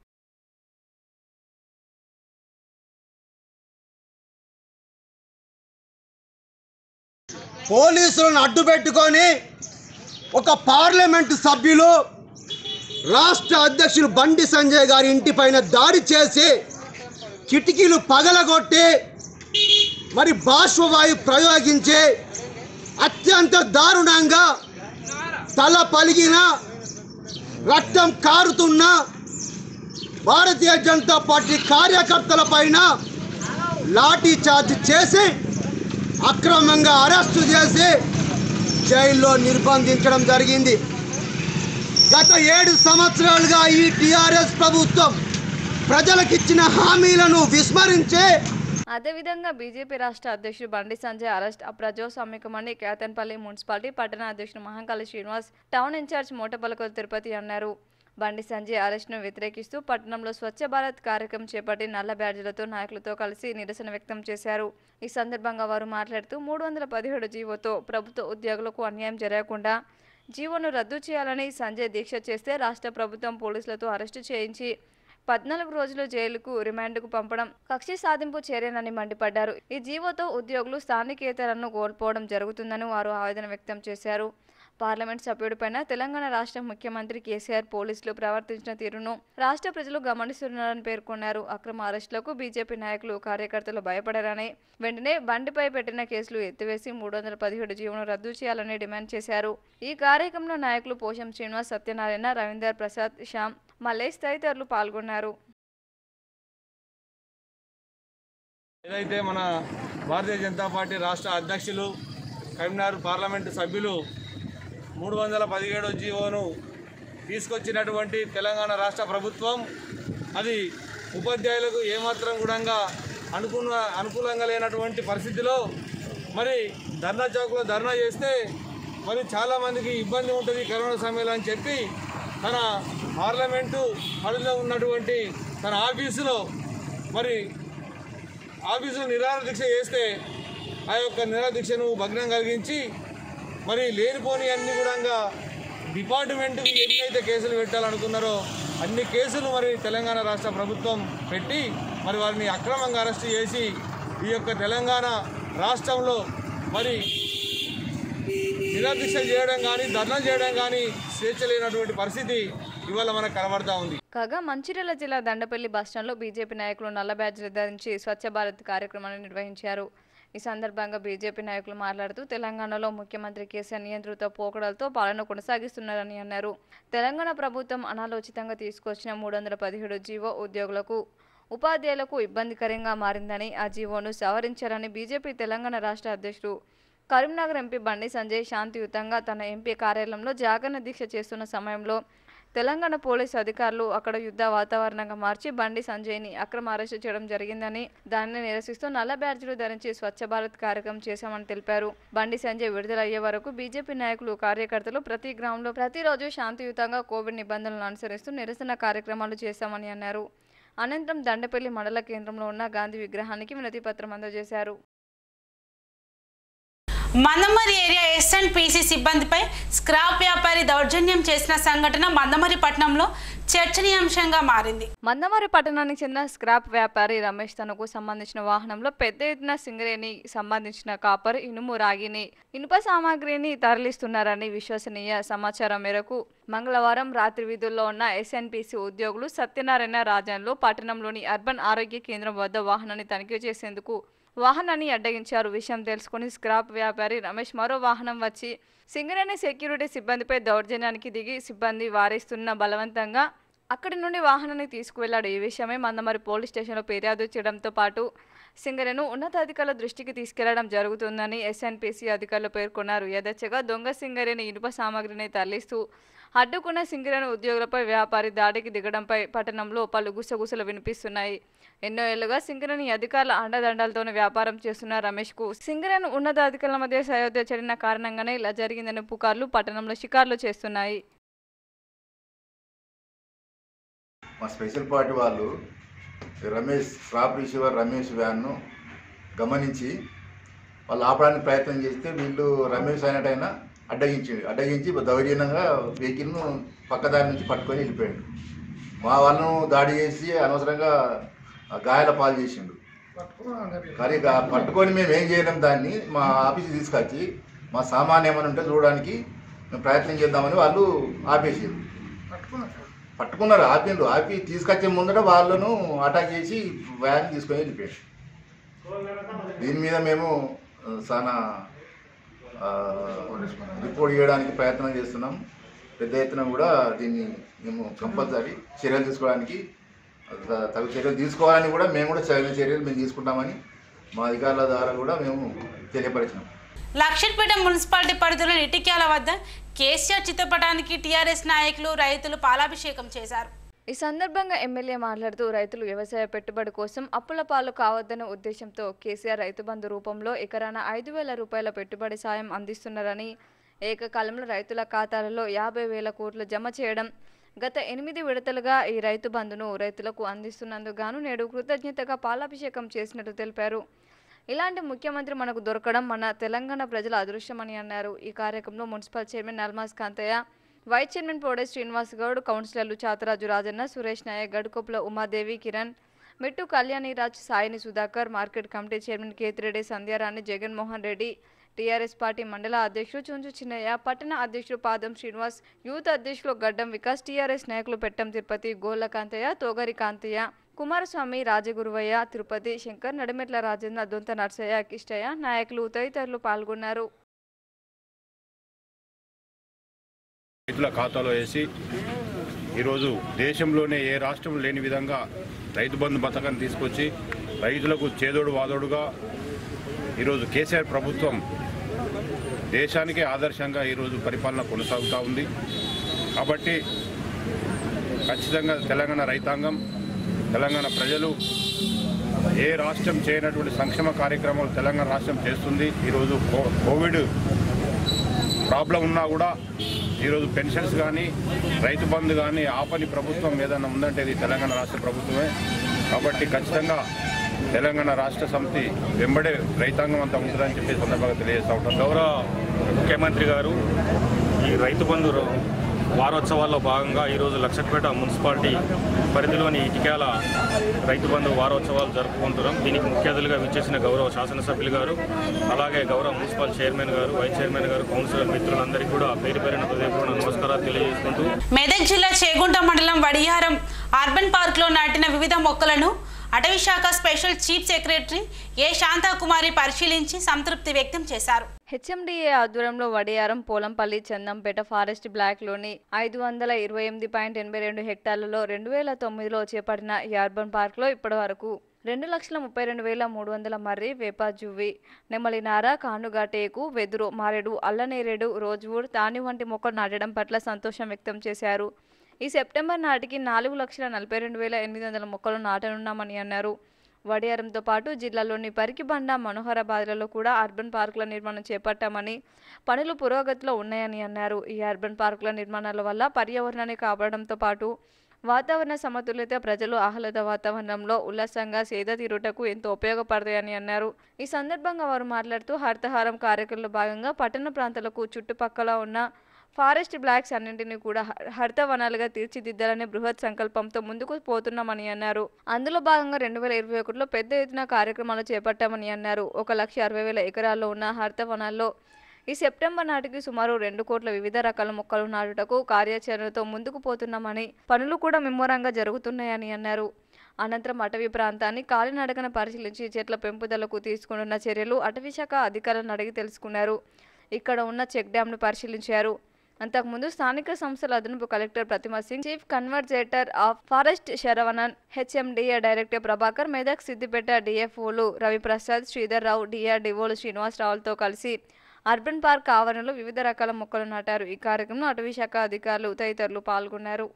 పోలీసులను అడ్డు పెట్టుకొని ఒక పార్లమెంటు సభ్యులు రాష్ట్ర అధ్యక్షులు బండి సంజయ్ గారి ఇంటిపైన దాడి చేసి కిటికీలు పగలగొట్టి మరి బాష్పవాయు ప్రయోగించి అత్యంత దారుణంగా తల పలిగిన రక్తం కారుతున్న భారతీయ జనతా పార్టీ కార్యకర్తల పైన లాఠీ చార్జ్ చేసి అక్రమంగా అరెస్టు చేసి జైల్లో నిర్బంధించడం జరిగింది గత ఏడు సంవత్సరాలుగా ఈ టిఆర్ఎస్ ప్రభుత్వం ప్రజలకిచ్చిన హామీలను విస్మరించి అదేవిధంగా బీజేపీ రాష్ట్ర అధ్యక్షుడు బండి సంజయ్ అరెస్ట్ అప్రజాస్వామికమని కేతన్పల్లి మున్సిపాలిటీ పట్టణ అధ్యక్షుడు మహంకాళి శ్రీనివాస్ టౌన్ ఇన్ఛార్జ్ మూటపలకలు తిరుపతి అన్నారు బండి సంజయ్ అరెస్ట్ను వ్యతిరేకిస్తూ పట్టణంలో స్వచ్ఛ భారత్ కార్యక్రమం చేపట్టి నల్ల బ్యాడ్జీలతో నాయకులతో కలిసి నిరసన వ్యక్తం చేశారు ఈ సందర్భంగా వారు మాట్లాడుతూ మూడు వందల పదిహేడు జీవోతో ప్రభుత్వ ఉద్యోగులకు అన్యాయం జరగకుండా జీవోను రద్దు చేయాలని సంజయ్ దీక్ష చేస్తే రాష్ట్ర ప్రభుత్వం పోలీసులతో అరెస్టు చేయించి పద్నాలుగు రోజులు జైలుకు రిమాండ్కు పంపడం కక్ష సాధింపు చర్యనని మండిపడ్డారు ఈ జీవోతో ఉద్యోగులు స్థానికేతరను కోల్పోవడం జరుగుతుందని వారు ఆవేదన వ్యక్తం చేశారు పార్లమెంట్ సభ్యుడిపైన తెలంగాణ రాష్ట్ర ముఖ్యమంత్రి కేసీఆర్ పోలీసులు ప్రవర్తించిన తీరును రాష్ట్ర ప్రజలు గమనిస్తున్నారని పేర్కొన్నారు అక్రమ అరెస్టులకు బీజేపీ నాయకులు కార్యకర్తలు భయపడారని వెంటనే బండిపై పెట్టిన కేసులు ఎత్తివేసి మూడు వందల పదిహేడు జీవోను రద్దు చేయాలని డిమాండ్ చేశారు ఈ కార్యక్రమంలో నాయకులు పోషం శ్రీనివాస్ సత్యనారాయణ రవీందర్ ప్రసాద్ శ్యామ్ మల్లేష్ తదితరులు పాల్గొన్నారు ఏదైతే మన భారతీయ జనతా పార్టీ రాష్ట్ర అధ్యక్షులు కరీంనగర్ పార్లమెంటు సభ్యులు మూడు వందల పదిహేడు జీవోను తీసుకొచ్చినటువంటి తెలంగాణ రాష్ట్ర ప్రభుత్వం అది ఉపాధ్యాయులకు ఏమాత్రం కూడా అనుకున్న అనుకూలంగా లేనటువంటి పరిస్థితిలో మరి ధర్నా చౌక్లో ధర్నా చేస్తే మరి చాలామందికి ఇబ్బంది ఉంటుంది కరోనా సమయంలో అని చెప్పి తన పార్లమెంటు పరిధిలో ఉన్నటువంటి తన ఆఫీసులో మరి ఆఫీసులో నిరాహార దీక్ష చేస్తే ఆ యొక్క నిరాహార దీక్షను భగ్నం కలిగించి మరి లేనిపోని అన్ని కూడా డిపార్ట్మెంట్కి ఎన్నైతే కేసులు పెట్టాలనుకున్నారో అన్ని కేసులు మరి తెలంగాణ రాష్ట్ర ప్రభుత్వం పెట్టి మరి వారిని అక్రమంగా అరెస్ట్ చేసి ఈ యొక్క తెలంగాణ రాష్ట్రంలో మరి నిరాదీక్ష చేయడం కానీ ధర్నా చేయడం కానీ స్వేచ్ఛ లేనటువంటి పరిస్థితి ఇవాళ మనకు కనబడతా ఉంది కాగా మంచిర్యాల జిల్లా దండపల్లి బస్టాండ్లో బీజేపీ నాయకులు నల్ల బ్యాడ్జ్లు ధరించి స్వచ్ఛ భారత్ కార్యక్రమాన్ని నిర్వహించారు ఈ సందర్భంగా బీజేపీ నాయకులు మాట్లాడుతూ తెలంగాణలో ముఖ్యమంత్రి కేసీఆర్ నియంత్రిత పోకడలతో పాలన కొనసాగిస్తున్నారని అన్నారు తెలంగాణ ప్రభుత్వం అనాలోచితంగా తీసుకొచ్చిన మూడు వందల పదిహేడు జీవో ఉద్యోగులకు ఉపాధ్యాయులకు ఇబ్బందికరంగా మారిందని ఆ జీవోను సవరించారని బీజేపీ తెలంగాణ రాష్ట్ర అధ్యక్షుడు కరీంనగర్ ఎంపీ బండి సంజయ్ శాంతియుతంగా తన ఎంపీ కార్యాలయంలో జాగరణ దీక్ష చేస్తున్న సమయంలో తెలంగాణ పోలీసు అధికారులు అక్కడ యుద్ధ వాతావరణంగా మార్చి బండి సంజయ్ని అక్రమ అరెస్టు చేయడం జరిగిందని దానిని నిరసిస్తూ నల్ల బ్యాడ్జీలు ధరించి స్వచ్ఛ భారత్ కార్యక్రమం చేశామని తెలిపారు బండి సంజయ్ విడుదలయ్యే వరకు బీజేపీ నాయకులు కార్యకర్తలు ప్రతి గ్రామంలో ప్రతిరోజు శాంతియుతంగా కోవిడ్ నిబంధనలను అనుసరిస్తూ నిరసన కార్యక్రమాలు చేశామని అన్నారు అనంతరం దండపల్లి మండల కేంద్రంలో ఉన్న గాంధీ విగ్రహానికి వినతి పత్రం అందజేశారు Mandamarri area S and PC సిబ్బందిపై స్క్రాప్ వ్యాపారి దౌర్జన్యం చేసిన సంఘటన మందమరి పట్టణంలో చర్చనీయాంశంగా మారింది మందమరి పట్టణానికి చెందిన స్క్రాప్ వ్యాపారి రమేష్ తనకు సంబంధించిన వాహనంలో పెద్ద ఎత్తున సింగరేణి సంబంధించిన కాపర్ ఇనుము రాగిని ఇనుప సామాగ్రిని తరలిస్తున్నారని విశ్వసనీయ సమాచారం మేరకు మంగళవారం రాత్రి వీధుల్లో ఉన్న ఎస్ఎన్పిసి ఉద్యోగులు సత్యనారాయణ రాజన్లు పట్టణంలోని అర్బన్ ఆరోగ్య కేంద్రం వద్ద వాహనాన్ని తనిఖీ చేసేందుకు వాహనాన్ని అడ్డగించారు విషయం తెలుసుకుని స్క్రాప్ వ్యాపారి రమేష్ మరో వాహనం వచ్చి సింగరేణి సెక్యూరిటీ సిబ్బందిపై దౌర్జన్యానికి దిగి సిబ్బంది వారిస్తున్న బలవంతంగా అక్కడి నుండి వాహనాన్ని తీసుకువెళ్లాడు ఈ విషయమై మందమరి పోలీస్ స్టేషన్లో ఫిర్యాదు చేయడంతో పాటు సింగరేను ఉన్నతాధికారుల దృష్టికి తీసుకెళ్లడం జరుగుతుందని ఎస్ఎన్పిసి అధికారులు పేర్కొన్నారు యథేచ్ఛగా దొంగ సింగరేణి ఇనుప సామాగ్రిని తరలిస్తూ అడ్డుకున్న సింగరేణి ఉద్యోగులపై వ్యాపారి దాడికి దిగడంపై పట్టణంలో పలు గుసగుసలు వినిపిస్తున్నాయి ఎన్నో ఏళ్లుగా సింగరేణి అధికారుల అండదండలతోనే వ్యాపారం చేస్తున్న రమేష్ కు సింగరేణి ఉన్నతాధికారుల మధ్య సయోధ్య జరిగిన కారణంగానే ఇలా జరిగిందనే పుకార్లు పట్టణంలో షికార్లు చేస్తున్నాయి మా స్పెషల్ పార్టీ వాళ్ళు రమేష్ క్రాప్ రిసీవర్ రమేష్ వ్యాన్ను గమనించి వాళ్ళు ఆపడానికి ప్రయత్నం చేస్తే వీళ్ళు రమేష్ అయినట్టయినా అడ్డగించి అడ్డగించి దౌర్జన్యంగా వెహికల్ను పక్కదారి నుంచి పట్టుకొని వెళ్ళిపోయాడు మా వాళ్ళను దాడి చేసి అనవసరంగా గాయాల పాలు చేసిండు కానీ ఇక పట్టుకొని మేము ఏం చేయలేం దాన్ని మా ఆఫీస్కి తీసుకొచ్చి మా సామాన్ ఏమైనా ఉంటే చూడడానికి మేము ప్రయత్నం చేద్దామని వాళ్ళు ఆపేసారు పట్టుకున్నారు ఆపిండ్రు ఆపి తీసుకొచ్చే ముందట వాళ్ళను అటాక్ చేసి వ్యాన్ తీసుకొని వెళ్ళిపోయారు దీని మీద మేము ఆ, చాలా ఆ, రిపోర్ట్ చేయడానికి ప్రయత్నం చేస్తున్నాం పెద్ద ఎత్తున కూడా దీన్ని మేము కంపల్సరీ చర్యలు తీసుకోవడానికి త- తగు చర్యలు తీసుకోవాలని కూడా మేము కూడా చర్యలు చర్యలు మేము తీసుకుంటామని మా అధికారుల ద్వారా కూడా మేము తెలియపరిచినాం లక్షట్పేట మున్సిపాలిటీ పరిధిలోని ఇటిక్యాల వద్ద కేసీఆర్ చిత్రపటానికి టీఆర్ఎస్ నాయకులు రైతులు పాలాభిషేకం చేశారు ఈ సందర్భంగా ఎమ్మెల్యే మాట్లాడుతూ రైతులు వ్యవసాయ పెట్టుబడి కోసం అప్పుల పాలు కావద్దనే ఉద్దేశంతో కేసీఆర్ రైతు బంధు రూపంలో ఎకరాన ఐదు వేల రూపాయల పెట్టుబడి సాయం అందిస్తున్నారని ఏకకాలంలో రైతుల ఖాతాలలో యాభై వేల కోట్లు జమ చేయడం గత ఎనిమిది విడతలుగా ఈ రైతు బంధును రైతులకు అందిస్తున్నందుకు గాను నేడు కృతజ్ఞతగా పాలాభిషేకం చేసినట్టు తెలిపారు ఇలాంటి ముఖ్యమంత్రి మనకు దొరకడం మన తెలంగాణ ప్రజల అదృష్టమని అన్నారు ఈ కార్యక్రమంలో municipal chairman Nalmas Kantaiah vice chairman Pode Srinivas Goud కౌన్సిలర్లు చాతరాజు రాజన్న సురేష్ నాయక్ గడుకొప్పుల ఉమాదేవి కిరణ్ మిట్టు కళ్యాణిరాజ్ సాయిని Sudhakar market committee chairman Kethireddy Sandhyarani Jaganmohan Reddy TRS party మండల అధ్యక్షుడు చుంచు చిన్నయ్య పట్టణ అధ్యక్షుడు పాదం శ్రీనివాస్ యూత్ అధ్యక్షులు గడ్డం వికాస్ టీఆర్ఎస్ నాయకులు పెట్టం తిరుపతి గోళ్ల కాంతయ్య తోగరి కాంతయ్య కుమారస్వామి రాజగురువయ్య తిరుపతి శంకర్ నడిమెట్ల రాజేంద్ర దొంత నర్సయ్య కిష్టయ్య నాయకులు తదితరులు పాల్గొన్నారు రైతుల ఖాతాలో వేసి ఈరోజు దేశంలోనే ఏ రాష్ట్రం లేని విధంగా రైతు బంధు పథకాన్ని తీసుకొచ్చి రైతులకు చేదోడు వాదోడుగా ఈరోజు కేసీఆర్ ప్రభుత్వం దేశానికే ఆదర్శంగా ఈరోజు పరిపాలన కొనసాగుతూ ఉంది కాబట్టి ఖచ్చితంగా తెలంగాణ రైతాంగం తెలంగాణ ప్రజలు ఏ రాష్ట్రం చేయనటువంటి సంక్షేమ కార్యక్రమాలు తెలంగాణ రాష్ట్రం చేస్తుంది ఈరోజు కో- కోవిడ్ ప్రాబ్లం ఉన్నా కూడా ఈరోజు పెన్షన్స్ కానీ రైతు బంధు కానీ ఆపని ప్రభుత్వం ఏదైనా ఉందంటే ఇది తెలంగాణ రాష్ట్ర ప్రభుత్వమే కాబట్టి ఖచ్చితంగా తెలంగాణ రాష్ట్ర సమితి వెంబడే రైతాంగం అంతా ఉంటుందని చెప్పి ఈ సందర్భంగా తెలియజేస్తా ఉంటాం గౌరవ ముఖ్యమంత్రి గారు ఈ రైతు బంధు రో- వారోత్సవాల్లో భాగంగా ఈరోజు లక్షపేట మున్సిపాలిటీ పరిధిలోని ఇటికాల రైతు బంధు వారోత్సవాలు జరుపుకుంటున్నాం దీనికి ముఖ్య అతిథులుగా విచ్చేసిన గౌరవ శాసనసభ్యులు గారు అలాగే గౌరవ మున్సిపల్ చైర్మన్ గారు వైస్ చైర్మన్ గారు కౌన్సిలర్ మిత్రులందరికీ కూడా పేరు పేరిన హృదయపూర్వక నమస్కారాలు తెలియజేసుకుంటూ మెదక్ జిల్లా చేగుంట మండలం వడియారం అర్బన్ పార్క్లో నాటిన వివిధ మొక్కలను అటవీ శాఖ special chief secretary A Shanthakumari పరిశీలించి సంతృప్తి వ్యక్తం చేశారు హెచ్ఎండిఏ ఆధ్వర్యంలో వడియారం పోలంపల్లి చందంపేట ఫారెస్ట్ బ్లాక్లోని ఐదు వందల ఇరవై ఎనిమిది పాయింట్ ఎనభై రెండు హెక్టార్లలో రెండు వేల తొమ్మిదిలో చేపట్టిన ఈ అర్బన్ పార్క్లో ఇప్పటి వరకు రెండు లక్షల ముప్పై రెండు వేల మూడు వందల మర్రి వేప జువ్వి నెమలినార కానుగా టేకు వెదురు మారెడు అల్లనేరేడు రోజ్వుడ్ తాని వంటి మొక్కలు నాటడం పట్ల సంతోషం వ్యక్తం చేశారు ఈ సెప్టెంబర్ నాటికి నాలుగు లక్షల నలభై రెండు వేల ఎనిమిది వందల మొక్కలు నాటనున్నామని అన్నారు వడియారంతో పాటు జిల్లాలోని పరికిబండ మనోహరాబాద్లలో కూడా అర్బన్ పార్కుల నిర్మాణం చేపట్టామని పనులు పురోగతిలో ఉన్నాయని అన్నారు ఈ అర్బన్ పార్కుల నిర్మాణాల వల్ల పర్యావరణాన్ని కాపాడడంతో పాటు వాతావరణ సమతుల్యత ప్రజలు ఆహ్లాద వాతావరణంలో ఉల్లాసంగా సేద తీరుటకు ఎంతో ఉపయోగపడతాయని అన్నారు ఈ సందర్భంగా వారు మాట్లాడుతూ హరితహారం కార్యక్రమంలో భాగంగా పట్టణ ప్రాంతాలకు చుట్టుపక్కల ఉన్న ఫారెస్ట్ బ్లాక్స్ అన్నింటినీ కూడా హ- హరిత వనాలుగా తీర్చిదిద్దాలనే బృహత్ సంకల్పంతో ముందుకు పోతున్నామని అన్నారు అందులో భాగంగా రెండు వేల ఇరవై ఒకటిలో పెద్ద ఎత్తున కార్యక్రమాలు చేపట్టామని అన్నారు ఒక లక్ష అరవై వేల ఎకరాల్లో ఉన్న హరిత వనాల్లో ఈ సెప్టెంబర్ నాటికి సుమారు రెండు కోట్ల వివిధ రకాల మొక్కలు నాటుటకు కార్యాచరణతో ముందుకు పోతున్నామని పనులు కూడా ముమ్మరంగా జరుగుతున్నాయని అన్నారు అనంతరం అటవీ ప్రాంతాన్ని కాలినడకన పరిశీలించి చెట్ల పెంపుదలకు తీసుకుంటున్న చర్యలు అటవీ శాఖ అధికారులను అడిగి తెలుసుకున్నారు ఇక్కడ ఉన్న చెక్ డ్యాంను పరిశీలించారు అంతకుముందు స్థానిక సంస్థల అదనపు collector Pratima Singh chief conservator of forest Saravanan HMDA director Prabhakar Medak Siddipet డిఎఫ్ఓలు రవిప్రసాద్ శ్రీధర్ రావు డిఆర్డిఓలు శ్రీనివాసరావులతో కలిసి అర్బన్ పార్క్ ఆవరణలో వివిధ రకాల మొక్కలు నాటారు ఈ కార్యక్రమంలో అటవీ శాఖ అధికారులు తదితరులు పాల్గొన్నారు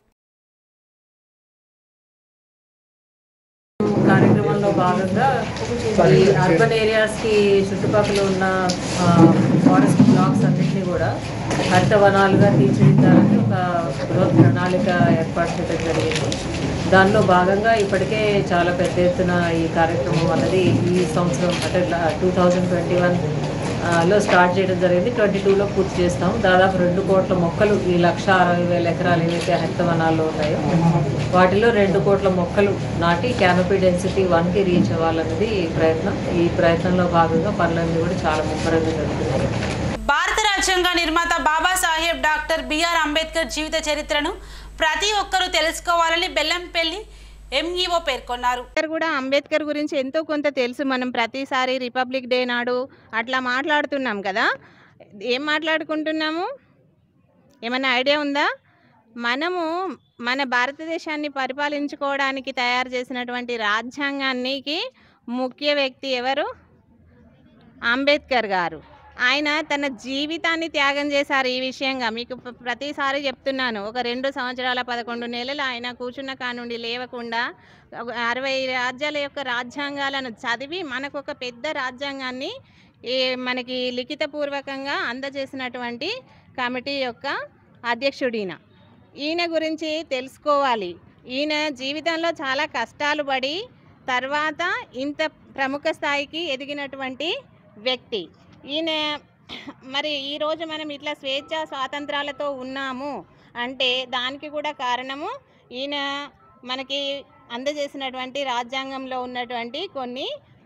కార్యక్రమంలో భాగంగా ఈ అర్బన్ ఏరియాస్కి చుట్టుపక్కల ఉన్న ఆ, ఫారెస్ట్ బ్లాక్స్ అన్నింటినీ కూడా హరిత వనాలుగా తీర్చిదిద్దాలని ఒక బృహత్ ప్రణాళిక ఏర్పాటు చేయడం జరిగింది దానిలో భాగంగా ఇప్పటికే చాలా పెద్ద ఎత్తున ఈ కార్యక్రమం అన్నది ఈ సంవత్సరం అంటే టూ థౌజండ్ ట్వంటీ వన్ లో స్టార్ట్ చేయడం జరిగింది ట్వంటీ టూలో పూర్తి చేస్తాం దాదాపు రెండు కోట్ల మొక్కలు ఈ లక్ష అరవై వేల ఎకరాలు ఏవైతే హరిత వనాల్లో ఉన్నాయో వాటిలో రెండు కోట్ల మొక్కలు నాటి క్యానపీ డెన్సిటీ వన్కి రీచ్ అవ్వాలన్నది ఈ ప్రయత్నం ఈ ప్రయత్నంలో భాగంగా పనులన్నీ కూడా చాలా ముమ్మరంగా జరుగుతున్నాయి భారత రాజ్యాంగ నిర్మాత బాబాసాహెబ్ డాక్టర్ బిఆర్ అంబేద్కర్ జీవిత చరిత్రను ప్రతి ఒక్కరూ తెలుసుకోవాలని బెల్లంపల్లి ఎంఈఓ పేర్కొన్నారు అంబేద్కర్ కూడా అంబేద్కర్ గురించి ఎంతో కొంత తెలుసు మనం ప్రతిసారి రిపబ్లిక్ డే నాడు అట్లా మాట్లాడుతున్నాం కదా ఏం మాట్లాడుకుంటున్నాము ఏమైనా ఐడియా ఉందా మనము మన భారతదేశాన్ని పరిపాలించుకోవడానికి తయారు చేసినటువంటి రాజ్యాంగానికి ముఖ్య వ్యక్తి ఎవరు అంబేద్కర్ గారు ఆయన తన జీవితాన్ని త్యాగం చేశారు ఈ విషయంగా మీకు ప్ర- ప్రతిసారి చెప్తున్నాను ఒక రెండు సంవత్సరాల పదకొండు నెలలు ఆయన కూర్చున్న కానుండి లేవకుండా ఒక అరవై రాజ్యాల యొక్క రాజ్యాంగాలను చదివి మనకు ఒక పెద్ద రాజ్యాంగాన్ని ఈ మనకి లిఖితపూర్వకంగా అందజేసినటువంటి కమిటీ యొక్క అధ్యక్షుడిన ఈయన గురించి తెలుసుకోవాలి ఈయన జీవితంలో చాలా కష్టాలు పడి తర్వాత ఇంత ప్రముఖ స్థాయికి ఎదిగినటువంటి వ్యక్తి ఈయన మరి ఈరోజు మనం ఇట్లా స్వేచ్ఛ స్వాతంత్రాలతో ఉన్నాము అంటే దానికి కూడా కారణము ఈయన మనకి అందజేసినటువంటి రాజ్యాంగంలో ఉన్నటువంటి కొన్ని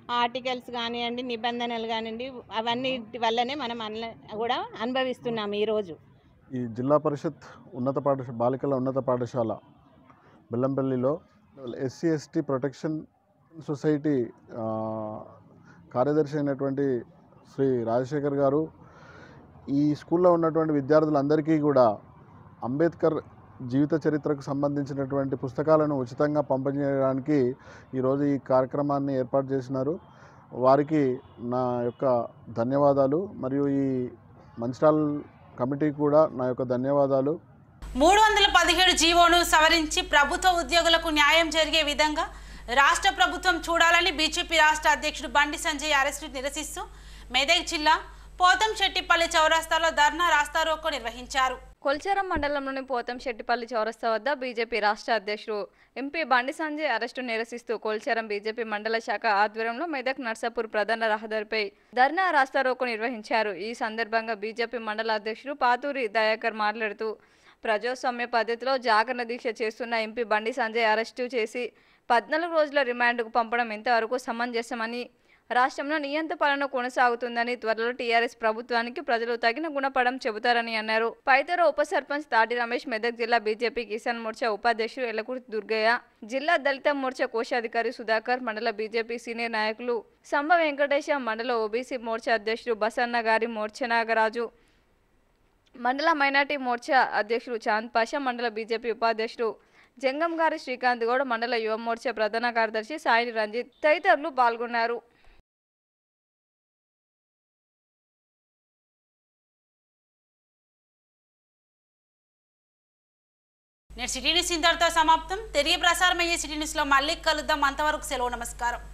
ఆర్టికల్స్ కానివ్వండి నిబంధనలు కానివ్వండి అవన్నీ వల్లనే మనం అన్ల కూడా అనుభవిస్తున్నాం ఈరోజు ఈ జిల్లా పరిషత్ ఉన్నత పాఠశాల బాలికల ఉన్నత పాఠశాల బెల్లంపల్లిలో ఎస్సీ ఎస్టీ ప్రొటెక్షన్ సొసైటీ ఆ, కార్యదర్శి అయినటువంటి శ్రీ రాజశేఖర్ గారు ఈ స్కూల్లో ఉన్నటువంటి విద్యార్థులందరికీ కూడా అంబేద్కర్ జీవిత చరిత్రకు సంబంధించినటువంటి పుస్తకాలను ఉచితంగా పంపిణీయడానికి ఈరోజు ఈ కార్యక్రమాన్ని ఏర్పాటు చేసినారు వారికి నా యొక్క ధన్యవాదాలు మరియు ఈ మంచిరాల్ కమిటీ కూడా నా యొక్క ధన్యవాదాలు మూడు వందల పదిహేడు జీవోను సవరించి ప్రభుత్వ ఉద్యోగులకు న్యాయం జరిగే విధంగా రాష్ట్ర ప్రభుత్వం చూడాలని బీజేపీ రాష్ట్ర అధ్యక్షుడు బండి సంజయ్ అరెస్టు నిరసిస్తూ మెదక్ జిల్లా పోతంశెట్టిపల్లి చౌరస్తాలో ధర్నా రాస్తారోకో నిర్వహించారు కొల్చారం మండలంలోని పోతంశెట్టిపల్లి చౌరస్తా వద్ద బీజేపీ రాష్ట్ర అధ్యక్షుడు ఎంపీ బండి సంజయ్ అరెస్టు నిరసిస్తూ కొల్చారం బీజేపీ మండల శాఖ ఆధ్వర్యంలో మెదక్ నర్సాపూర్ ప్రధాన రహదారిపై ధర్నా రాస్తారోకో నిర్వహించారు ఈ సందర్భంగా బీజేపీ మండల అధ్యక్షుడు పాతూరి దయాకర్ మాట్లాడుతూ ప్రజాస్వామ్య పద్ధతిలో జాగరణ దీక్ష చేస్తున్న ఎంపీ బండి సంజయ్ అరెస్టు చేసి పద్నాలుగు రోజుల రిమాండ్కు పంపడం ఎంతవరకు సమంజసమని రాష్ట్రంలో నియంత పాలన కొనసాగుతుందని త్వరలో టీఆర్ఎస్ ప్రభుత్వానికి ప్రజలు తగిన గుణపడం చెబుతారని అన్నారు పైతర ఉప సర్పంచ్ తాటి రమేష్ మెదక్ జిల్లా బీజేపీ కిసాన్ మోర్చా ఉపాధ్యక్షుడు ఎల్లకుర్తి దుర్గయ్య జిల్లా దళిత మోర్చా కోశాధికారి సుధాకర్ మండల బీజేపీ సీనియర్ నాయకులు సంబ వెంకటేశ మండల ఓబీసీ మోర్చా అధ్యక్షుడు బసన్న గారి మోర్చనాగరాజు మండల మైనార్టీ మోర్చా అధ్యక్షుడు చాంద్ పాషా మండల బీజేపీ ఉపాధ్యక్షుడు జంగం గారి శ్రీకాంత్ గౌడ్ మండల యువ మోర్చా ప్రధాన కార్యదర్శి సాయి రంజిత్ తదితరులు పాల్గొన్నారు నేను సిటీ న్యూస్ ఇంతటితో సమాప్తం తిరిగి ప్రసారం అయ్యే సిటీ న్యూస్లో మళ్ళీ కలుద్దాం అంతవరకు సెలవు నమస్కారం